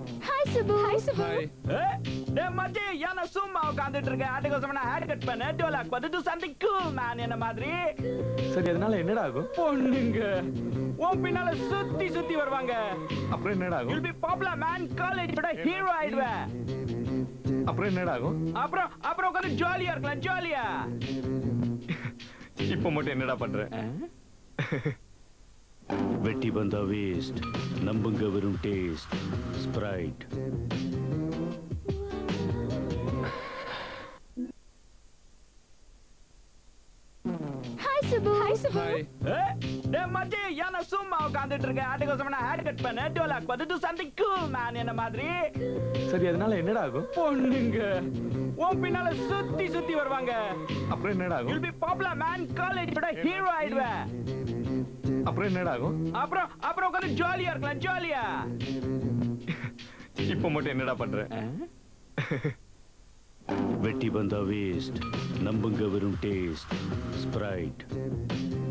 hi Subu hi Subu மச்சி ஏன்னா சும்மா உட்காந்துட்டு இருக்கேன் அதுக்கோசம் நான் ஹேர் கட் பண்ண டோலாக் பார்த்து சம்திங் கூல் மேன் என்ன மாதிரி சரி அதனால என்னடா ஆகும் பொண்ணுங்க உன் பின்னால சுத்தி சுத்தி வருவாங்க அப்புறம் என்னடா யூல் ஆகும் பி பாப்புலர் மேன் காலேஜ் விட ஹீரோ ஆயிடுவேன் அப்புறம் என்னடா ஆகும் அப்புறம் அப்புறம் உட்காந்து ஜாலியா இருக்கலாம் ஜாலியா இப்போ மட்டும் என்னடா பண்ற வெட்டி வந்தா வேஸ்ட் நம்புங்க வெறும் taste Sprite hi Subu hi Subu மச்சி ஏன்னா சும்மா உட்காந்துட்டு இருக்கேன் அதுக்கோசம் நான் ஹேர் கட் பண்ண டோலாக் பார்த்து சம்திங் கூல் மேன் என்ன மாதிரி சரி அதனால என்னடா ஆகும் பொண்ணுங்க உன் பின்னால சுத்தி சுத்தி வருவாங்க அப்புறம் என்னடா யூல் ஆகும் பி பாப்புலர் மேன் காலேஜ் விட ஹீரோ ஆயிடுவேன் அப்புறம் என்னடா ஆகும் அப்புறம் அப்புறம் உட்காந்து ஜாலியா இருக்கலாம் ஜாலியா இப்போ மட்டும் என்னடா பண்ற வெட்டி வந்தா வேஸ்ட் நம்புங்க வெறும் டேஸ்ட் ஸ்ப்ரைட்